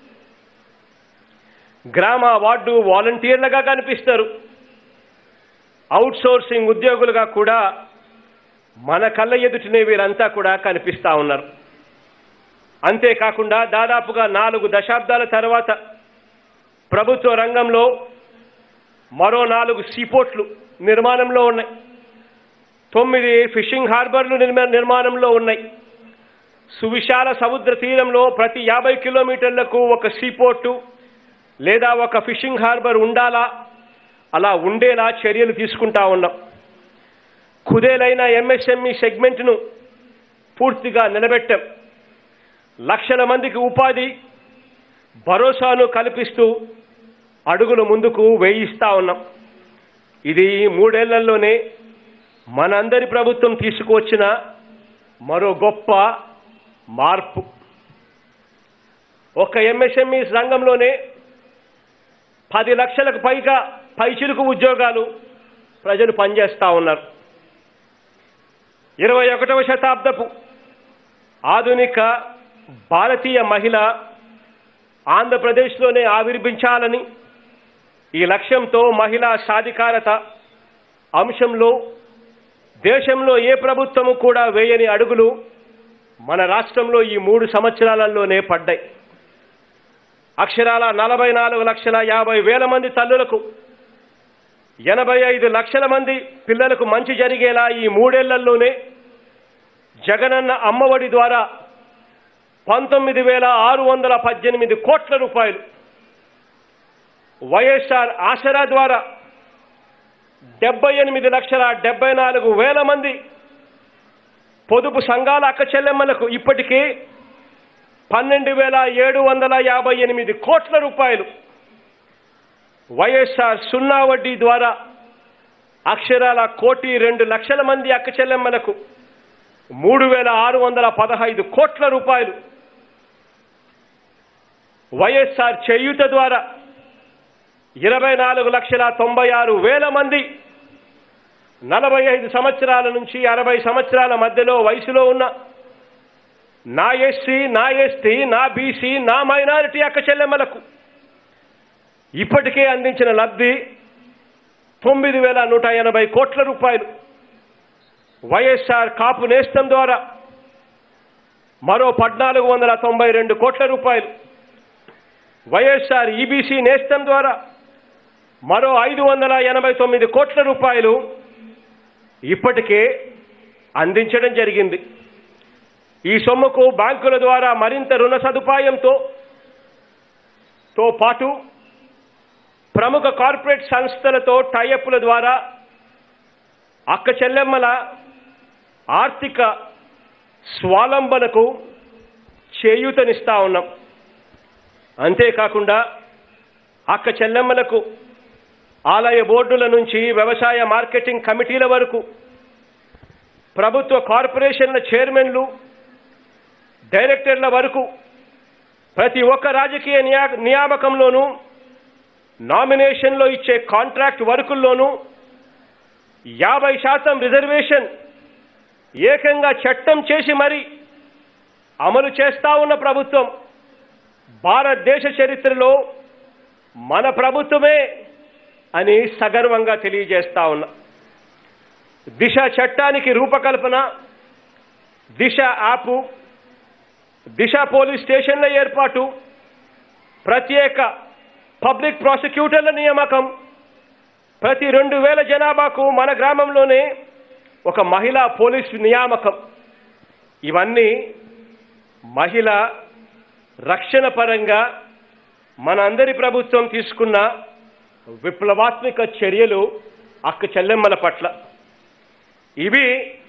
గ్రామ వార్డు వాలంటీర్లుగా కనిపిస్తారు అవుట్ సోర్సింగ్ ఉద్యోగులుగా కూడా మన కళ్ళ ఎదుటినే వీరంతా కూడా కనిపిస్తా ఉన్నారు అంతేకాకుండా దాదాపుగా నాలుగు దశాబ్దాల తర్వాత ప్రభుత్వ రంగంలో మరో నాలుగు సీపోర్ట్లు నిర్మాణంలో ఉన్నాయి తొమ్మిది ఫిషింగ్ హార్బర్లు నిర్మ- నిర్మాణంలో ఉన్నాయి సువిశాల సముద్ర తీరంలో ప్రతి యాభై కిలోమీటర్లకు ఒక సీపోర్టు లేదా ఒక ఫిషింగ్ హార్బర్ ఉండాలా అలా ఉండేలా చర్యలు తీసుకుంటా ఉన్నాం కుదేలైన ఎంఎస్ఎంఈ సెగ్మెంట్ను పూర్తిగా నిలబెట్టాం లక్షల మందికి ఉపాధి భరోసాను కల్పిస్తూ అడుగులు ముందుకు వేయిస్తా ఉన్నాం ఇది మూడేళ్లలోనే మనందరి ప్రభుత్వం తీసుకువచ్చిన మరో గొప్ప మార్పు ఒక ఎంఎస్ఎంఈ రంగంలోనే పది లక్షలకు పైగా పైచిలుకు ఉద్యోగాలు ప్రజలు పనిచేస్తా ఉన్నారు ఇరవై ఒకటవ శతాబ్దపు ఆధునిక భారతీయ మహిళ ఆంధ్రప్రదేశ్లోనే ఆవిర్భించాలని ఈ లక్ష్యంతో మహిళా సాధికారత అంశంలో దేశంలో ఏ ప్రభుత్వము కూడా వేయని అడుగులు మన రాష్ట్రంలో ఈ మూడు సంవత్సరాలలోనే పడ్డాయి అక్షరాల నలభై నాలుగు లక్షల యాభై వేల మంది తల్లులకు ఎనభై ఐదు లక్షల మంది పిల్లలకు మంచి జరిగేలా ఈ మూడేళ్లలోనే జగనన్న అమ్మఒడి ద్వారా పంతొమ్మిది వేల ఆరు వందల పద్దెనిమిది కోట్ల రూపాయలు వైఎస్ఆర్ ఆసరా ద్వారా డెబ్బై ఎనిమిది లక్షల డెబ్బై నాలుగు వేల మంది పొదుపు సంఘాల అక్క చెల్లెమ్మలకు ఇప్పటికీ పన్నెండు వేల ఏడు వందల యాభై ఎనిమిది కోట్ల రూపాయలు వైఎస్ఆర్ సున్నా వడ్డీ ద్వారా అక్షరాల కోటి రెండు లక్షల మంది అక్క చెల్లెమ్మలకు మూడు వేల ఆరు వందల పదహైదు కోట్ల రూపాయలు వైఎస్ఆర్ చేయూత ద్వారా ఇరవై నాలుగు లక్షల తొంభై ఆరు వేల మంది నలభై ఐదు సంవత్సరాల నుంచి అరవై సంవత్సరాల మధ్యలో వయసులో ఉన్న నా ఎస్సీ నా ఎస్టీ నా బీసీ నా మైనారిటీ అక్క చెల్లెమ్మలకు ఇప్పటికే అందించిన లబ్ధి తొమ్మిది వేల నూట ఎనభై కోట్ల రూపాయలు వైఎస్ఆర్ కాపు నేస్తం ద్వారా మరో పద్నాలుగు వందల తొంభై రెండు కోట్ల రూపాయలు వైఎస్ఆర్ ఈబీసీ నేస్తం ద్వారా మరో ఐదు వందల ఎనభై తొమ్మిది కోట్ల రూపాయలు ఇప్పటికే అందించడం జరిగింది ఈ సొమ్ముకు బ్యాంకుల ద్వారా మరింత రుణ సదుపాయంతో తో పాటు ప్రముఖ కార్పొరేట్ సంస్థలతో టైఅప్ల ద్వారా అక్క చెల్లెమ్మల ఆర్థిక స్వాలంబనకు చేయూతనిస్తా ఉన్నాం అంతేకాకుండా అక్క చెల్లెమ్మలకు ఆలయ బోర్డుల నుంచి వ్యవసాయ మార్కెటింగ్ కమిటీల వరకు ప్రభుత్వ కార్పొరేషన్ల చైర్మన్లు డైరెక్టర్ల వరకు ప్రతి ఒక్క రాజకీయ నియా నియామకంలోనూ నామినేషన్లో ఇచ్చే కాంట్రాక్ట్ వర్కుల్లోనూ యాభై శాతం రిజర్వేషన్ ఏకంగా చట్టం చేసి మరి అమలు చేస్తా ఉన్న ప్రభుత్వం భారతదేశ చరిత్రలో మన ప్రభుత్వమే అని సగర్వంగా తెలియజేస్తా ఉన్నా దిశ చట్టానికి రూపకల్పన దిశ యాపు దిశ పోలీస్ స్టేషన్ల ఏర్పాటు ప్రత్యేక పబ్లిక్ ప్రాసిక్యూటర్ల నియామకం ప్రతి రెండు వేల జనాభాకు మన గ్రామంలోనే ఒక మహిళా పోలీస్ నియామకం ఇవన్నీ మహిళ రక్షణ పరంగా మన అందరి ప్రభుత్వం తీసుకున్న విప్లవాత్మక చర్యలు అక్క చెల్లెమ్మల పట్ల ఇవి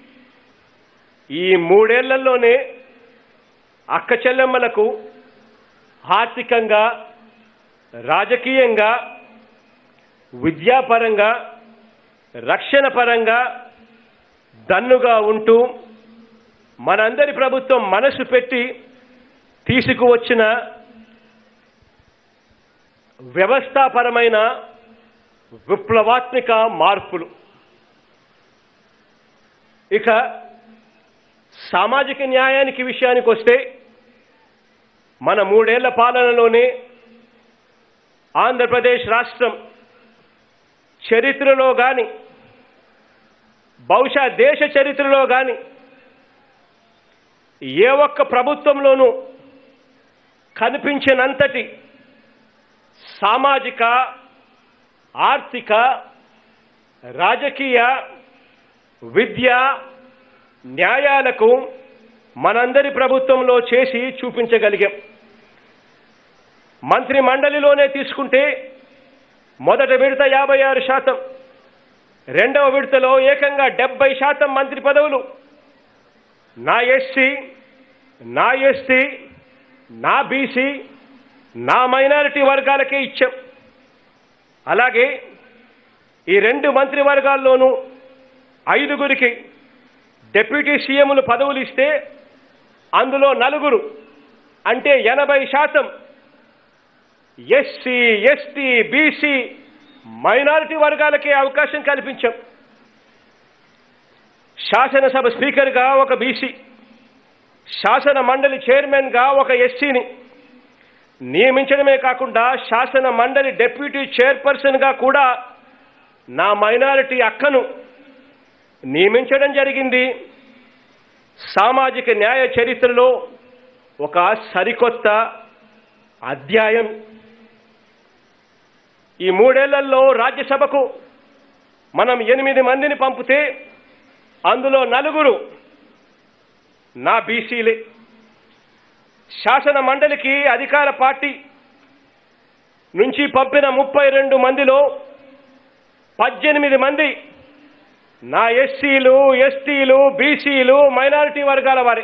ఈ మూడేళ్లలోనే అక్క చెల్లెమ్మలకు ఆర్థికంగా రాజకీయంగా విద్యాపరంగా రక్షణ పరంగా దన్నుగా ఉంటూ మనందరి ప్రభుత్వం మనసు పెట్టి తీసుకువచ్చిన వ్యవస్థాపరమైన విప్లవాత్మక మార్పులు ఇక సామాజిక న్యాయానికి విషయానికి వస్తే మన మూడేళ్ల పాలనలోనే ఆంధ్రప్రదేశ్ రాష్ట్రం చరిత్రలో కానీ బహుశా దేశ చరిత్రలో కానీ ఏ ఒక్క ప్రభుత్వంలోనూ కనిపించినంతటి సామాజిక ఆర్థిక రాజకీయ విద్య న్యాయాలకు మనందరి ప్రభుత్వంలో చేసి చూపించగలిగాం మంత్రి మండలిలోనే తీసుకుంటే మొదట విడత యాభై ఆరు శాతం రెండవ విడతలో ఏకంగా డెబ్బై శాతం మంత్రి పదవులు నా ఎస్సీ నా ఎస్టీ నా బీసీ నా మైనారిటీ వర్గాలకే ఇచ్చాం అలాగే ఈ రెండు మంత్రి వర్గాల్లోనూ ఐదుగురికి డిప్యూటీ సీఎంలు పదవులు ఇస్తే అందులో నలుగురు అంటే ఎనభై శాతం ఎస్సీ ఎస్టీ బీసీ మైనారిటీ వర్గాలకే అవకాశం కల్పించాం శాసనసభ స్పీకర్గా ఒక బీసీ శాసన మండలి చైర్మన్గా ఒక ఎస్సీని నియమించడమే కాకుండా శాసన మండలి డెప్యూటీ చైర్పర్సన్గా కూడా నా మైనారిటీ అక్కను నియమించడం జరిగింది సామాజిక న్యాయ చరిత్రలో ఒక సరికొత్త అధ్యాయం ఈ మూడేళ్లలో రాజ్యసభకు మనం ఎనిమిది మందిని పంపితే అందులో నలుగురు నా బీసీలే శాసన మండలికి అధికార పార్టీ నుంచి పంపిన ముప్పై రెండు మందిలో పద్దెనిమిది మంది నా ఎస్సీలు ఎస్టీలు బీసీలు మైనారిటీ వర్గాల వారే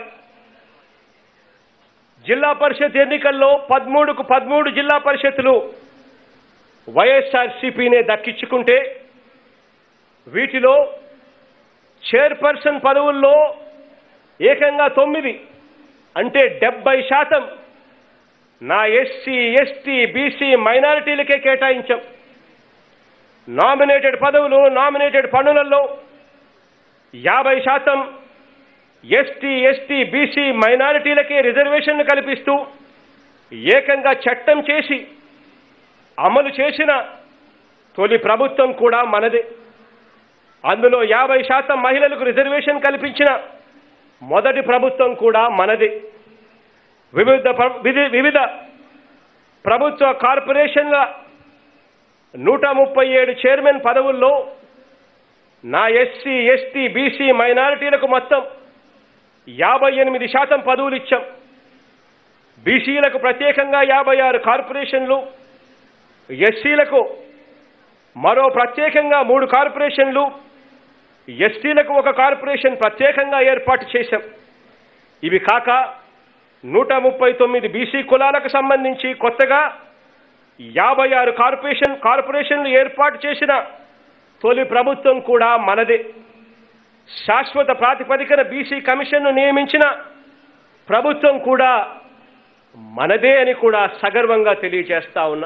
జిల్లా పరిషత్ ఎన్నికల్లో పదమూడుకు పదమూడు జిల్లా పరిషత్తులు వైఎస్ఆర్సీపీనే దక్కించుకుంటే వీటిలో చైర్పర్సన్ పదవుల్లో ఏకంగా తొమ్మిది అంటే డెబ్బై శాతం నా ఎస్సీ ఎస్టీ బీసీ మైనారిటీలకే కేటాయించాం నామినేటెడ్ పదవులు నామినేటెడ్ పనులలో యాభై శాతం ఎస్టీ ఎస్టీ బీసీ మైనారిటీలకే రిజర్వేషన్లు కల్పిస్తూ ఏకంగా చట్టం చేసి అమలు చేసిన తొలి ప్రభుత్వం కూడా మనదే అందులో యాభై శాతం మహిళలకు రిజర్వేషన్ కల్పించిన మొదటి ప్రభుత్వం కూడా మనది వివిధ ప్ర- విధి- వివిధ ప్రభుత్వ కార్పొరేషన్ల నూట ముప్పై ఏడు చైర్మన్ పదవుల్లో నా ఎస్సీ ఎస్టీ బీసీ మైనారిటీలకు మొత్తం యాభై ఎనిమిది శాతం పదవులు ఇచ్చాం బీసీలకు ప్రత్యేకంగా యాభై ఆరు కార్పొరేషన్లు ఎస్సీలకు మరో ప్రత్యేకంగా మూడు కార్పొరేషన్లు ఎస్టీలకు ఒక కార్పొరేషన్ ప్రత్యేకంగా ఏర్పాటు చేశాం ఇవి కాక నూట ముప్పై తొమ్మిది బీసీ కులాలకు సంబంధించి కొత్తగా యాభై ఆరు కార్పొరేషన్ కార్పొరేషన్లు ఏర్పాటు చేసిన తొలి ప్రభుత్వం కూడా మనదే శాశ్వత ప్రాతిపదికన బీసీ కమిషన్ను నియమించిన ప్రభుత్వం కూడా మనదే అని కూడా సగర్వంగా తెలియజేస్తా ఉన్నా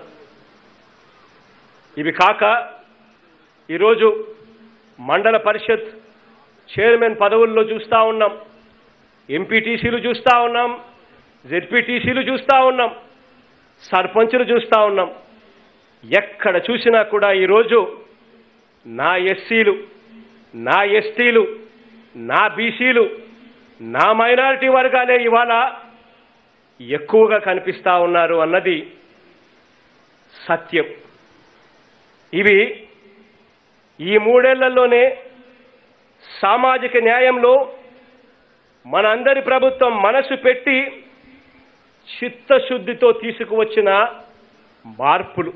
ఇవి కాక ఈరోజు మండల పరిషత్ చైర్మన్ పదవుల్లో చూస్తూ ఉన్నాం ఎంపీటీసీలు చూస్తూ ఉన్నాం జెడ్పీటీసీలు చూస్తూ ఉన్నాం సర్పంచులు చూస్తూ ఉన్నాం ఎక్కడ చూసినా కూడా ఈరోజు నా ఎస్సీలు నా ఎస్టీలు నా బీసీలు నా మైనారిటీ వర్గాలే ఇవాళ ఎక్కువగా కనిపిస్తా ఉన్నారు అన్నది సత్యం ఇవి ఈ మూడేళ్లలోనే సామాజిక న్యాయంలో మనందరి ప్రభుత్వం మనసు పెట్టి చిత్తశుద్ధితో తీసుకువచ్చిన మార్పులు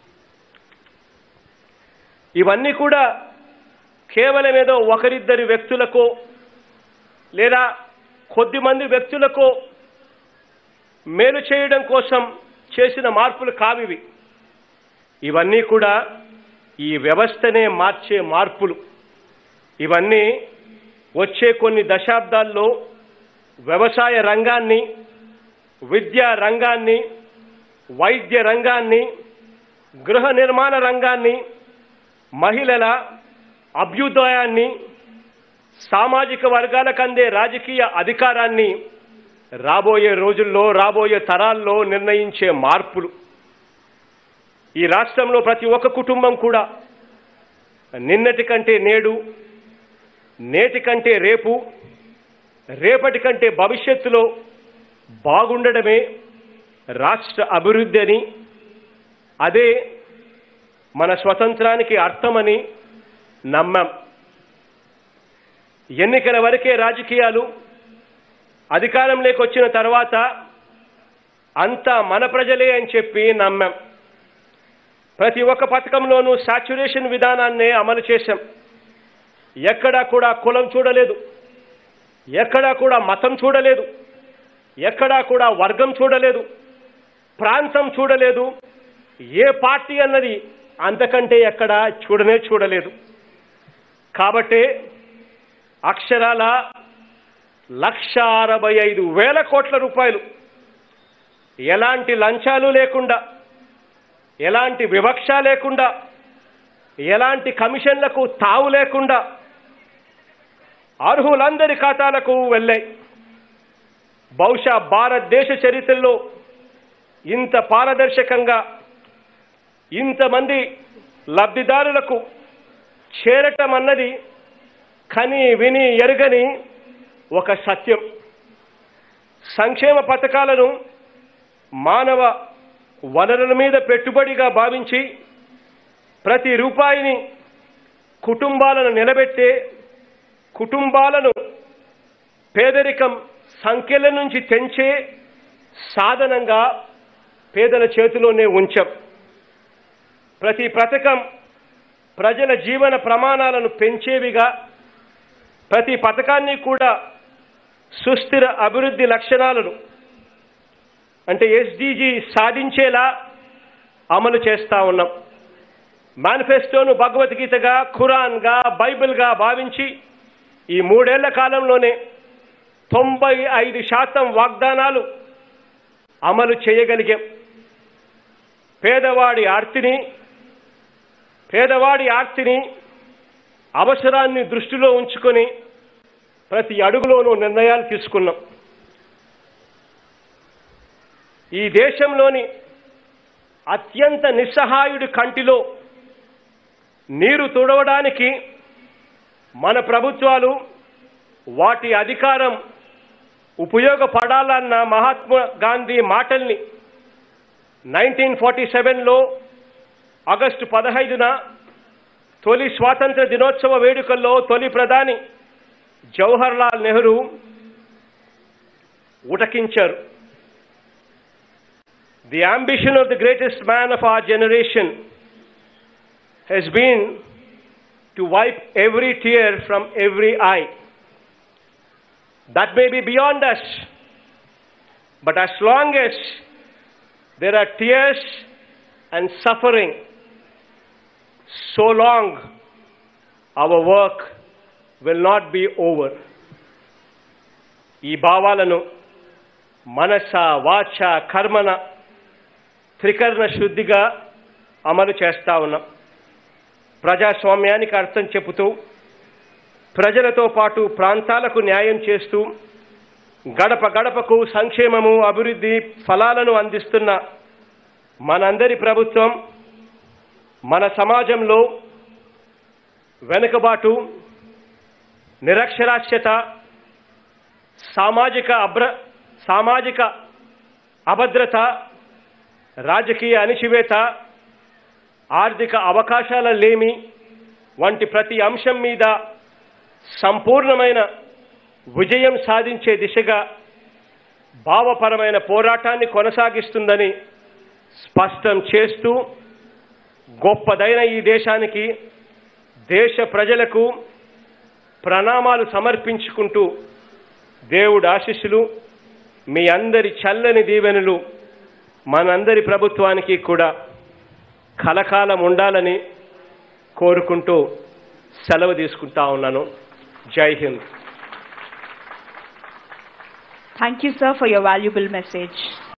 ఇవన్నీ కూడా కేవలం ఏదో ఒకరిద్దరి వ్యక్తులకో లేదా కొద్దిమంది వ్యక్తులకో మేలు చేయడం కోసం చేసిన మార్పులు కావివి ఇవన్నీ కూడా ఈ వ్యవస్థనే మార్చే మార్పులు ఇవన్నీ వచ్చే కొన్ని దశాబ్దాల్లో వ్యవసాయ రంగాన్ని విద్యా రంగాన్ని వైద్య రంగాన్ని గృహ నిర్మాణ రంగాన్ని మహిళల అభ్యుదయాన్ని సామాజిక వర్గాలకు అందే రాజకీయ అధికారాన్ని రాబోయే రోజుల్లో రాబోయే తరాల్లో నిర్ణయించే మార్పులు ఈ రాష్ట్రంలో ప్రతి ఒక్క కుటుంబం కూడా నిన్నటి కంటే నేడు నేటి కంటే రేపు రేపటి కంటే భవిష్యత్తులో బాగుండడమే రాష్ట్ర అభివృద్ధి అని అదే మన స్వతంత్రానికి అర్థమని నమ్మాం ఎన్నికల వరకే రాజకీయాలు అధికారంలోకి వచ్చిన తర్వాత అంతా మన ప్రజలే అని చెప్పి నమ్మాం ప్రతి ఒక్క పథకంలోనూ సాచ్యురేషన్ విధానాన్నే అమలు చేశాం ఎక్కడా కూడా కులం చూడలేదు ఎక్కడా కూడా మతం చూడలేదు ఎక్కడా కూడా వర్గం చూడలేదు ప్రాంతం చూడలేదు ఏ పార్టీ అన్నది అంతకంటే ఎక్కడా చూడనే చూడలేదు కాబట్టే అక్షరాల లక్ష అరవై ఐదు వేల కోట్ల రూపాయలు ఎలాంటి లంచాలు లేకుండా ఎలాంటి వివక్ష లేకుండా ఎలాంటి కమిషన్లకు తావు లేకుండా అర్హులందరి ఖాతాలకు వెళ్ళాయి బహుశా భారతదేశ చరిత్రలో ఇంత పారదర్శకంగా ఇంతమంది లబ్ధిదారులకు చేరటం అన్నది కని విని ఎరుగని ఒక సత్యం సంక్షేమ పథకాలను మానవ వనరుల మీద పెట్టుబడిగా భావించి ప్రతి రూపాయిని కుటుంబాలను నిలబెట్టే కుటుంబాలను పేదరికం సంఖ్యల నుంచి తెంచే సాధనంగా పేదల చేతిలోనే ఉంచాం ప్రతి పథకం ప్రజల జీవన ప్రమాణాలను పెంచేవిగా ప్రతి పథకాన్ని కూడా సుస్థిర అభివృద్ధి లక్షణాలను అంటే ఎస్డిజి సాధించేలా అమలు చేస్తా ఉన్నాం మేనిఫెస్టోను భగవద్గీతగా ఖురాన్గా బైబిల్గా భావించి ఈ మూడేళ్ల కాలంలోనే తొంభై ఐదు శాతం వాగ్దానాలు అమలు చేయగలిగాం పేదవాడి ఆర్తిని పేదవాడి ఆర్తిని అవసరాన్ని దృష్టిలో ఉంచుకొని ప్రతి అడుగులోనూ నిర్ణయాలు తీసుకున్నాం ఈ దేశంలోని అత్యంత నిస్సహాయుడి కంటిలో నీరు తుడవడానికి మన ప్రభుత్వాలు వాటి అధికారం ఉపయోగపడాలన్న మహాత్మా గాంధీ మాటల్ని నైన్టీన్ ఫార్టీ సెవెన్లో ఆగస్టు పదహైదున తొలి స్వాతంత్ర దినోత్సవ వేడుకల్లో తొలి ప్రధాని జవహర్ లాల్ నెహ్రూ ఉటకించారు the ambition of the greatest man of our generation has been to wipe every tear from every eye. That may be beyond us, but as long as there are tears and suffering, so long our work will not be over. ఈ భావాలను మనస వాచ కర్మన త్రికరణ శుద్ధిగా అమలు చేస్తా ఉన్నాం ప్రజాస్వామ్యానికి అర్థం చెబుతూ ప్రజలతో పాటు ప్రాంతాలకు న్యాయం చేస్తూ గడప గడపకు సంక్షేమము అభివృద్ధి ఫలాలను అందిస్తున్న మనందరి ప్రభుత్వం మన సమాజంలో వెనుకబాటు నిరక్షరాస్యత సామాజిక అభ్ర సామాజిక అభద్రత రాజకీయ అణిచివేత ఆర్థిక అవకాశాల లేమి వంటి ప్రతి అంశం మీద సంపూర్ణమైన విజయం సాధించే దిశగా భావపరమైన పోరాటాన్ని కొనసాగిస్తుందని స్పష్టం చేస్తూ గొప్పదైన ఈ దేశానికి దేశ ప్రజలకు ప్రణామాలు సమర్పించుకుంటూ దేవుడు ఆశీస్సులు మీ అందరి చల్లని దీవెనలు మనందరి ప్రభుత్వానికి కూడా కలకాలం ఉండాలని కోరుకుంటూ సెలవు తీసుకుంటా ఉన్నాను జై Hind Thank you, sir, for your valuable message.